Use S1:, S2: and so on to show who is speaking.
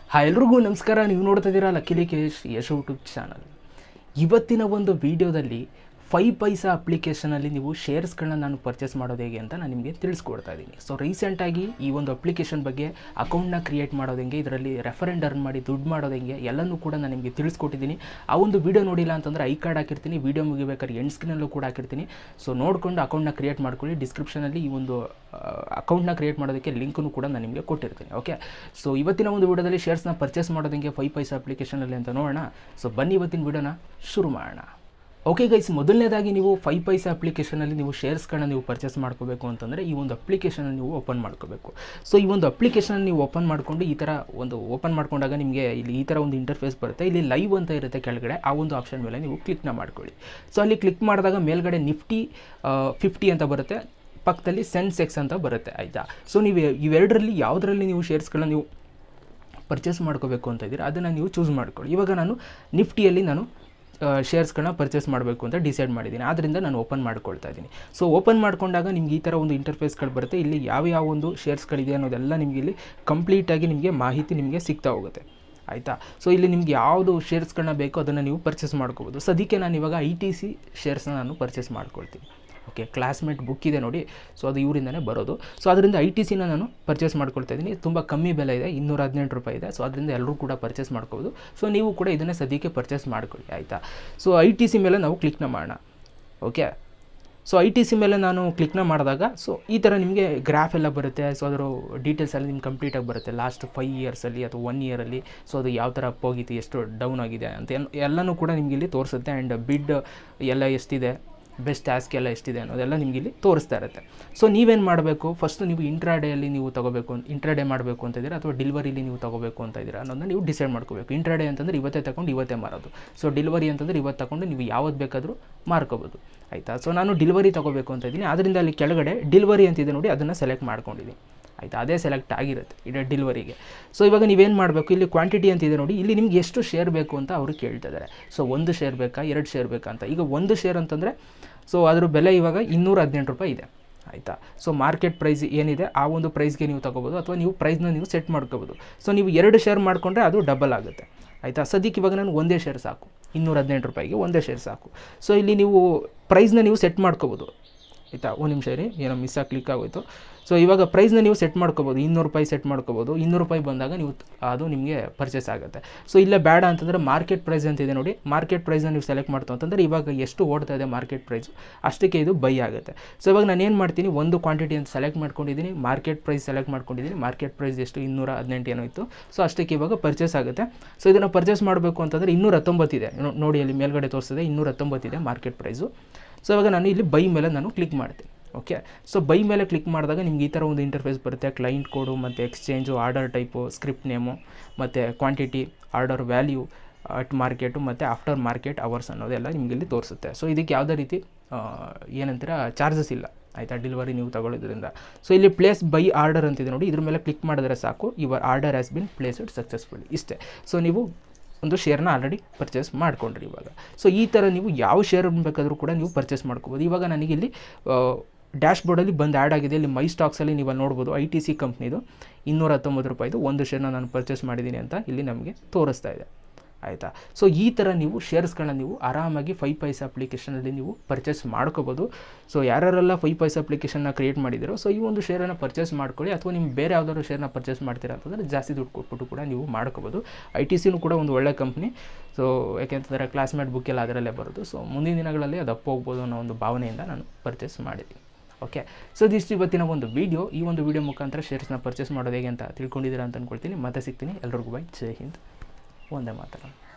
S1: hi ಎಲ್ರಿಗೂ ನಮಸ್ಕಾರ ನೀವು ನೋಡ್ತಾ ಇದ್ದೀರಾ ಲಕ್ಕಿಲಿ ಕೇಶ್ ಯಶ್ ಯೂಟ್ಯೂಬ್ ಚಾನಲ್ ಇವತ್ತಿನ ಒಂದು ವಿಡಿಯೋದಲ್ಲಿ ಫೈವ್ ಪೈಸಾ ಅಪ್ಲಿಕೇಶನಲ್ಲಿ ನೀವು ಶೇರ್ಸ್ಗಳನ್ನ ನಾನು ಪರ್ಚೇಸ್ ಮಾಡೋದು ಹೇಗೆ ಅಂತ ನಾನು ನಿಮಗೆ ತಿಳಿಸ್ಕೊಡ್ತಾ ಇದ್ದೀನಿ ಸೊ ರೀಸೆಂಟಾಗಿ ಈ ಒಂದು ಅಪ್ಲಿಕೇಶನ್ ಬಗ್ಗೆ ಅಕೌಂಟ್ನ ಕ್ರಿಯೇಟ್ ಮಾಡೋದು ಹೆಂಗೆ ಇದರಲ್ಲಿ ರೆಫರೆಂಡ್ ಅರ್ನ್ ಮಾಡಿ ದುಡ್ಡು ಮಾಡೋದು ಹೆಂಗೆ ಎಲ್ಲನೂ ಕೂಡ ನಾನು ನಿಮಗೆ ತಿಳಿಸ್ಕೊಟ್ಟಿದ್ದೀನಿ ಆ ಒಂದು ವಿಡಿಯೋ ನೋಡಿಲ್ಲ ಅಂತಂದರೆ ಐ ಕಾರ್ಡ್ ಹಾಕಿರ್ತೀನಿ ವಿಡಿಯೋ ಮುಗಿಬೇಕಾದ್ರೆ ಎಂಡ್ ಸ್ಕ್ರೀನಲ್ಲೂ ಕೂಡ ಹಾಕಿರ್ತೀನಿ ಸೊ ನೋಡಿಕೊಂಡು ಅಕೌಂಟ್ನ ಕ್ರಿಯೇಟ್ ಮಾಡ್ಕೊಳ್ಳಿ ಡಿಸ್ಕ್ರಿಪ್ಷನಲ್ಲಿ ಈ ಒಂದು ಅಕೌಂಟ್ನ ಕ್ರಿಯೇಟ್ ಮಾಡೋದಕ್ಕೆ ಲಿಂಕನ್ನು ಕೂಡ ನಾನು ನಿಮಗೆ ಕೊಟ್ಟಿರ್ತೀನಿ ಓಕೆ ಸೊ ಇವತ್ತಿನ ಒಂದು ವಿಡಿಯೋದಲ್ಲಿ ಶೇರ್ಸ್ನ ಪರ್ಚೇಸ್ ಮಾಡೋದಂಗೆ ಫೈವ್ ಪೈಸಾ ಅಪ್ಲಿಕೇಶನಲ್ಲಿ ಅಂತ ನೋಡೋಣ ಸೊ ಬನ್ನಿ ಇವತ್ತಿನ ವಿಡಿಯೋನ ಶುರು ಮಾಡೋಣ ಓಕೆ ಗೈಸ್ ಮೊದಲನೇದಾಗಿ ನೀವು ಫೈವ್ ಪೈಸಾ ಅಪ್ಲಿಕೇಶನಲ್ಲಿ ನೀವು ಶೇರ್ಸ್ಗಳನ್ನ ನೀವು ಪರ್ಚೇಸ್ ಮಾಡ್ಕೋಬೇಕು ಅಂತಂದರೆ ಈ ಒಂದು ಅಪ್ಲಿಕೇಶನ್ ನೀವು ಓಪನ್ ಮಾಡ್ಕೋಬೇಕು ಸೊ ಈ ಒಂದು ಅಪ್ಲಿಕೇಶನ್ ನೀವು ಓಪನ್ ಮಾಡಿಕೊಂಡು ಈ ಥರ ಒಂದು ಓಪನ್ ಮಾಡ್ಕೊಂಡಾಗ ನಿಮಗೆ ಇಲ್ಲಿ ಈ ಥರ ಒಂದು ಇಂಟರ್ಫೇಸ್ ಬರುತ್ತೆ ಇಲ್ಲಿ ಲೈವ್ ಅಂತ ಇರುತ್ತೆ ಕೆಳಗಡೆ ಆ ಒಂದು ಆಪ್ಷನ್ ಮೇಲೆ ನೀವು ಕ್ಲಿಕ್ನ ಮಾಡ್ಕೊಳ್ಳಿ ಸೊ ಅಲ್ಲಿ ಕ್ಲಿಕ್ ಮಾಡಿದಾಗ ಮೇಲ್ಗಡೆ ನಿಫ್ಟಿ ಫಿಫ್ಟಿ ಅಂತ ಬರುತ್ತೆ ಪಕ್ಕದಲ್ಲಿ ಸೆನ್ಸೆಕ್ಸ್ ಅಂತ ಬರುತ್ತೆ ಆಯಿತಾ ಸೊ ನೀವು ಇವೆರಡರಲ್ಲಿ ಯಾವುದರಲ್ಲಿ ನೀವು ಶೇರ್ಸ್ಗಳನ್ನ ನೀವು ಪರ್ಚೇಸ್ ಮಾಡ್ಕೋಬೇಕು ಅಂತ ಇದ್ದೀರಾ ಅದನ್ನು ನೀವು ಚೂಸ್ ಮಾಡ್ಕೊಳ್ಳಿ ಇವಾಗ ನಾನು ನಿಫ್ಟಿಯಲ್ಲಿ ನಾನು ಶೇರ್ಸ್ಗಳನ್ನ ಪರ್ಚೇಸ್ ಮಾಡಬೇಕು ಅಂತ ಡಿಸೈಡ್ ಮಾಡಿದ್ದೀನಿ ಆದ್ದರಿಂದ ನಾನು ಓಪನ್ ಮಾಡ್ಕೊಳ್ತಾ ಇದ್ದೀನಿ ಸೊ ಓಪನ್ ಮಾಡ್ಕೊಂಡಾಗ ನಿಮ್ಗೆ ಈ ಥರ ಒಂದು ಇಂಟರ್ಫೇಸ್ಗಳು ಬರುತ್ತೆ ಇಲ್ಲಿ ಯಾವ ಯಾವ ಒಂದು ಶೇರ್ಸ್ಗಳಿದೆ ಅನ್ನೋದೆಲ್ಲ ನಿಮಗೆ ಇಲ್ಲಿ ಕಂಪ್ಲೀಟಾಗಿ ನಿಮಗೆ ಮಾಹಿತಿ ನಿಮಗೆ ಸಿಗ್ತಾ ಹೋಗುತ್ತೆ ಆಯಿತಾ ಸೊ ಇಲ್ಲಿ ನಿಮ್ಗೆ ಯಾವುದು ಶೇರ್ಸ್ಗಳನ್ನ ಬೇಕೋ ಅದನ್ನು ನೀವು ಪರ್ಚೇಸ್ ಮಾಡ್ಕೋಬೋದು ಸೊ ಅದಕ್ಕೆ ನಾನು ಇವಾಗ ಐ ಟಿ ಸಿ ಶೇರ್ಸ್ನ ನಾನು ಪರ್ಚೇಸ್ ಮಾಡ್ಕೊಳ್ತೀನಿ ಓಕೆ ಕ್ಲಾಸ್ಮೇಟ್ ಬುಕ್ ಇದೆ ನೋಡಿ ಸೊ ಅದು ಇವರಿಂದನೇ ಬರೋದು ಸೊ ಅದರಿಂದ ಐ ಟಿ ಸಿನ ನಾನು ಪರ್ಚೇಸ್ ಮಾಡ್ಕೊಳ್ತಾ ಇದ್ದೀನಿ ತುಂಬ ಕಮ್ಮಿ ಬೆಲೆ ಇದೆ ಇನ್ನೂರ ಹದಿನೆಂಟು ರೂಪಾಯಿ ಇದೆ ಸೊ ಅದರಿಂದ ಎಲ್ಲರೂ ಕೂಡ ಪರ್ಚೇಸ್ ಮಾಡ್ಕೋಬೋದು ಸೊ ನೀವು ಕೂಡ ಇದನ್ನೇ ಸದ್ಯಕ್ಕೆ ಪರ್ಚೇಸ್ ಮಾಡ್ಕೊಳ್ಳಿ ಆಯಿತಾ ಸೊ ಐ ಟಿ ಸಿ ಮೇಲೆ ನಾವು ಕ್ಲಿಕ್ನ ಮಾಡೋಣ okay so I T C ಮೇಲೆ ನಾನು ಕ್ಲಿಕ್ನ ಮಾಡಿದಾಗ ಸೊ ಈ ಥರ ನಿಮಗೆ ಗ್ರಾಫ್ ಎಲ್ಲ ಬರುತ್ತೆ ಸೊ ಅದರ ಡೀಟೇಲ್ಸ್ ಎಲ್ಲ ನಿಮ್ಗೆ ಕಂಪ್ಲೀಟಾಗಿ ಬರುತ್ತೆ ಲಾಸ್ಟ್ ಫೈವ್ ಇಯರ್ಸಲ್ಲಿ ಅಥವಾ ಒನ್ ಇಯರಲ್ಲಿ ಸೊ ಅದು ಯಾವ ಥರ ಅಪ್ ಹೋಗಿತ್ತು ಎಷ್ಟು ಡೌನ್ ಆಗಿದೆ ಅಂತ ಎಲ್- ಎಲ್ಲನೂ ಕೂಡ ನಿಮಗೆ ಇಲ್ಲಿ ತೋರಿಸುತ್ತೆ ಆ್ಯಂಡ್ ಬಿಡ್ ಎಲ್ಲ ಎಷ್ಟಿದೆ ಬೆಸ್ಟ್ ಟಾಸ್ಕ್ ಎಲ್ಲ ಎಷ್ಟಿದೆ ಅನ್ನೋದೆಲ್ಲ ನಿಮಗೆ ಇಲ್ಲಿ ತೋರಿಸ್ತಾ ಇರುತ್ತೆ ಸೊ ನೀವೇನು ಮಾಡಬೇಕು ಫಸ್ಟ್ ನೀವು ಇಂಟ್ರಾಡೇಯಲ್ಲಿ ನೀವು ತಗೋಬೇಕು ಇಂಟ್ರಾಡೇ ಮಾಡಬೇಕು ಅಂತ ಇದ್ದೀರಾ ಅಥವಾ ಡಿಲಿವರಿಲಿ ನೀವು ತಗೋಬೇಕು ಅಂತ ಇದ್ದೀರಾ ಅನ್ನೋದನ್ನ ನೀವು ಡಿಸೈಡ್ ಮಾಡ್ಕೋಬೇಕು ಇಂಟ್ರಾಡೇ ಅಂತಂದ್ರೆ ಇವತ್ತೇ ತಗೊಂಡು ಇವತ್ತೇ ಮಾರೋದು ಸೊ ಡಿಲಿವರಿ ಅಂತಂದ್ರೆ ಇವತ್ತು ತಗೊಂಡು ನೀವು ಯಾವತ್ತು ಬೇಕಾದರೂ ಮಾರ್ಕೋಬೋದು ಆಯಿತಾ ಸೊ ನಾನು ಡಿಲಿವರಿ ತಗೋಬೇಕು ಅಂತ ಇದ್ದೀನಿ ಅದರಿಂದ ಅಲ್ಲಿ ಕೆಳಗಡೆ ಡಿಲಿವರಿ ಅಂತಿದೆ ನೋಡಿ ಅದನ್ನು ಸೆಲೆಕ್ಟ್ ಮಾಡ್ಕೊಂಡಿದ್ದೀನಿ ಆಯಿತಾ ಅದೇ ಸೆಲೆಕ್ಟ್ ಆಗಿರುತ್ತೆ ಇದು ಡಿಲಿವರಿಗೆ ಸೊ ಇವಾಗ ನೀವೇನು ಮಾಡಬೇಕು ಇಲ್ಲಿ ಕ್ವಾಂಟಿಟಿ ಅಂತಿದೆ ನೋಡಿ ಇಲ್ಲಿ ನಿಮ್ಗೆ ಎಷ್ಟು ಶೇರ್ ಬೇಕು ಅಂತ ಅವರು ಕೇಳ್ತಿದ್ದಾರೆ ಸೊ ಒಂದು ಶೇರ್ ಬೇಕಾ ಎರಡು ಶೇರ್ ಬೇಕಾ ಅಂತ ಈಗ ಒಂದು ಶೇರ್ ಅಂತಂದರೆ ಸೊ ಅದ್ರ ಬೆಲೆ ಇವಾಗ ಇನ್ನೂರ ಹದಿನೆಂಟು ರೂಪಾಯಿ ಇದೆ ಆಯಿತಾ ಸೊ ಮಾರ್ಕೆಟ್ ಪ್ರೈಸ್ ಏನಿದೆ ಆ ಒಂದು ಪ್ರೈಸ್ಗೆ ನೀವು ತಗೋಬೋದು ಅಥವಾ ನೀವು ಪ್ರೈಸ್ನ ನೀವು ಸೆಟ್ ಮಾಡ್ಕೋಬೋದು ಸೊ ನೀವು ಎರಡು ಶೇರ್ ಮಾಡಿಕೊಂಡ್ರೆ ಅದು ಡಬಲ್ ಆಗುತ್ತೆ ಆಯಿತಾ ಸದ್ಯಕ್ಕೆ ಇವಾಗ ನನಗೆ ಒಂದೇ ಶೇರ್ ಸಾಕು ಇನ್ನೂರ ಹದಿನೆಂಟು ರೂಪಾಯಿಗೆ ಒಂದೇ ಶೇರ್ ಸಾಕು ಸೊ ಇಲ್ಲಿ ನೀವು ಪ್ರೈಸ್ನ ನೀವು ಸೆಟ್ ಮಾಡ್ಕೋಬೋದು ಆಯಿತಾ ಒಂದು ನಿಮಿಷ ಇರಿ ಏನೋ ಮಿಸ್ ಆಗಿ ಕ್ಲಿಕ್ ಆಗೋಯ್ತು ಸೊ ಇವಾಗ ಪ್ರೈಸ್ನ ನೀವು ಸೆಟ್ ಮಾಡ್ಕೋಬೋದು ಇನ್ನೂರು ರೂಪಾಯಿ ಸೆಟ್ ಮಾಡ್ಕೋಬೋದು ಇನ್ನೂರು ರೂಪಾಯಿ ಬಂದಾಗ ನೀವು ಅದು ನಿಮಗೆ ಪರ್ಚೇಸ್ ಆಗುತ್ತೆ ಸೊ ಇಲ್ಲೇ ಬೇಡ ಅಂತಂದರೆ ಮಾರ್ಕೆಟ್ ಪ್ರೈಸ್ ಅಂತಿದೆ ನೋಡಿ ಮಾರ್ಕೆಟ್ ಪ್ರೈಸ್ನ ನೀವು ಸೆಲೆಕ್ಟ್ ಮಾಡ್ತು ಅಂತಂದರೆ ಇವಾಗ ಎಷ್ಟು ಓಡ್ತಾ ಇದೆ ಮಾರ್ಕೆಟ್ ಪ್ರೈಸು ಅಷ್ಟಕ್ಕೆ ಇದು ಬೈ ಆಗುತ್ತೆ ಸೊ ಇವಾಗ ನಾನು ಏನು ಮಾಡ್ತೀನಿ ಒಂದು ಕ್ವಾಂಟಿಟಿ ಅಂತ ಸೆಲೆಕ್ಟ್ ಮಾಡ್ಕೊಂಡಿದ್ದೀನಿ ಮಾರ್ಕೆಟ್ ಪ್ರೈಸ್ ಸೆಲೆಕ್ಟ್ ಮಾಡ್ಕೊಂಡಿದ್ದೀನಿ ಮಾರ್ಕೆಟ್ ಪ್ರೈಸ್ ಎಷ್ಟು ಇನ್ನೂರ ಹದಿನೆಂಟು ಏನೋ ಇತ್ತು ಸೊ ಅಷ್ಟಕ್ಕೆ ಇವಾಗ ಪರ್ಚೇಸ್ ಆಗುತ್ತೆ ಸೊ ಇದನ್ನು ಪರ್ಚೇಸ್ ಮಾಡಬೇಕು ಅಂತಂದರೆ ಇನ್ನೂರ ಹತ್ತೊಂಬತ್ತಿದೆ ನೋ- ನೋಡಿ ಅಲ್ಲಿ ಮೇಲ್ಗಡೆ ತೋರಿಸಿದೆ ಇನ್ನೂರ ಹತ್ತೊಂಬತ್ತಿದೆ ಮಾರ್ಕೆಟ್ ಪ್ರೈಸು ಸೊ ಇವಾಗ ನಾನು ಇಲ್ಲಿ ಬೈ ಮೇಲೆ ನಾನು ಕ್ಲಿಕ್ ಮಾಡ್ತೀನಿ ಓಕೆ ಸೊ ಬೈ ಮೇಲೆ ಕ್ಲಿಕ್ ಮಾಡಿದಾಗ ನಿಮ್ಗೆ ಈ ಥರ ಒಂದು ಇಂಟರ್ಫೇಸ್ ಬರುತ್ತೆ ಕ್ಲೈಂಟ್ ಕೋಡು ಮತ್ತು exchange order type script name ಮತ್ತು quantity order value at market ಮತ್ತು ಆಫ್ಟರ್ ಮಾರ್ಕೆಟ್ ಅವರ್ಸ್ ಅನ್ನೋದೆಲ್ಲ ನಿಮಗೆ ಇಲ್ಲಿ ತೋರಿಸುತ್ತೆ ಸೊ ಇದಕ್ಕೆ ಯಾವುದೇ ರೀತಿ ಆ, ಏನಂತೀರ ಚಾರ್ಜಸ್ ಇಲ್ಲ ಆಯಿತಾ ಡೆಲಿವರಿ ನೀವು ತಗೊಳ್ಳೋದ್ರಿಂದ ಸೊ ಇಲ್ಲಿ ಪ್ಲೇಸ್ ಬೈ ಆರ್ಡರ್ ಅಂತಿದೆ ನೋಡಿ ಇದ್ರ ಮೇಲೆ ಕ್ಲಿಕ್ ಮಾಡಿದ್ರೆ ಸಾಕು your order has been placed successful ಇಷ್ಟೇ ಸೊ ನೀವು ಒಂದು ಶೇರ್ನ ಆಲ್ರೆಡಿ ಪರ್ಚೇಸ್ ಮಾಡ್ಕೊಂಡ್ರಿ ಇವಾಗ ಸೊ ಈ ಥರ ನೀವು ಯಾವ ಶೇರ್ ಬೇಕಾದರೂ ಕೂಡ ನೀವು ಪರ್ಚೇಸ್ ಮಾಡ್ಕೋಬೋದು ಇವಾಗ ನನಗೆ ಇಲ್ಲಿ ಡ್ಯಾಶ್ ಬೋರ್ಡಲ್ಲಿ ಬಂದು ಆ್ಯಡ್ ಆಗಿದೆ ಇಲ್ಲಿ ಮೈ ಸ್ಟಾಕ್ಸಲ್ಲಿ ನೀವು ಅಲ್ಲಿ ನೋಡ್ಬೋದು ಐ ಟಿ ಸಿ ಕಂಪ್ನಿದು ಇನ್ನೂರ ಹತ್ತೊಂಬತ್ತು ರೂಪಾಯಿದು ಒಂದು ಶೇರ್ನ ನಾನು ಪರ್ಚೇಸ್ ಮಾಡಿದ್ದೀನಿ ಅಂತ ಇಲ್ಲಿ ನಮಗೆ ತೋರಿಸ್ತಾ ಇದೆ ಆಯಿತಾ ಸೊ ಈ ಥರ ನೀವು ಶೇರ್ಸ್ಗಳನ್ನ ನೀವು ಆರಾಮಾಗಿ ಫೈವ್ ಪೈಸಾ ಅಪ್ಲಿಕೇಶನಲ್ಲಿ ನೀವು ಪರ್ಚೇಸ್ ಮಾಡ್ಕೋಬೋದು ಸೊ ಯಾರ್ಯಾರೆಲ್ಲ ಫೈವ್ ಪೈಸಾ ಅಪ್ಲಿಕೇಶನ್ನ ಕ್ರಿಯೇಟ್ ಮಾಡಿದ್ದೀರೋ ಸೊ ಈ ಒಂದು ಶೇರನ್ನು ಪರ್ಚೇಸ್ ಮಾಡ್ಕೊಳ್ಳಿ ಅಥವಾ ನಿಮ್ಮ ಬೇರೆ ಯಾವ್ದಾದ್ರು ಶೇರ್ನ ಪರ್ಚೇಸ್ ಮಾಡ್ತೀರಾ ಅಂತಂದರೆ ಜಾಸ್ತಿ ದುಡ್ಡು ಕೊಟ್ಬಿಟ್ಟು ಕೂಡ ನೀವು ಮಾಡ್ಕೋಬೋದು ಐ ಟಿ ಸಿನೂ ಕೂಡ ಒಂದು ಒಳ್ಳೆ ಕಂಪ್ನಿ ಸೊ ಯಾಕೆಂತಂದರೆ ಕ್ಲಾಸ್ಮೇಟ್ ಬುಕ್ ಎಲ್ಲ ಅದರಲ್ಲೇ ಬರೋದು ಸೊ ಮುಂದಿನ ದಿನಗಳಲ್ಲಿ ಅದು ಅಪ್ ಹೋಗ್ಬೋದು ಅನ್ನೋ ಒಂದು ಭಾವನೆಯಿಂದ ನಾನು ಪರ್ಚೇಸ್ ಮಾಡಿದ್ದೀನಿ ಓಕೆ ಸೊ ಇದಿಷ್ಟು ಇವತ್ತಿನ ಒಂದು ವೀಡಿಯೋ ಈ ಒಂದು ವೀಡಿಯೋ ಮುಖಾಂತರ ಶೇರ್ಸ್ನ ಪರ್ಚೇಸ್ ಮಾಡೋದು ಹೇಗೆ ಅಂತ ತಿಳ್ಕೊಂಡಿದ್ದೀರಾ ಅಂತ ಅಂದ್ಕೊಳ್ತೀನಿ ಮತ್ತೆ ಸಿಗ್ತೀನಿ ಎಲ್ರಿಗೂ ಬೈ ಜೈ ಹಿಂದ್ ಒಂದೇ ಮಾತಾಡೋಣ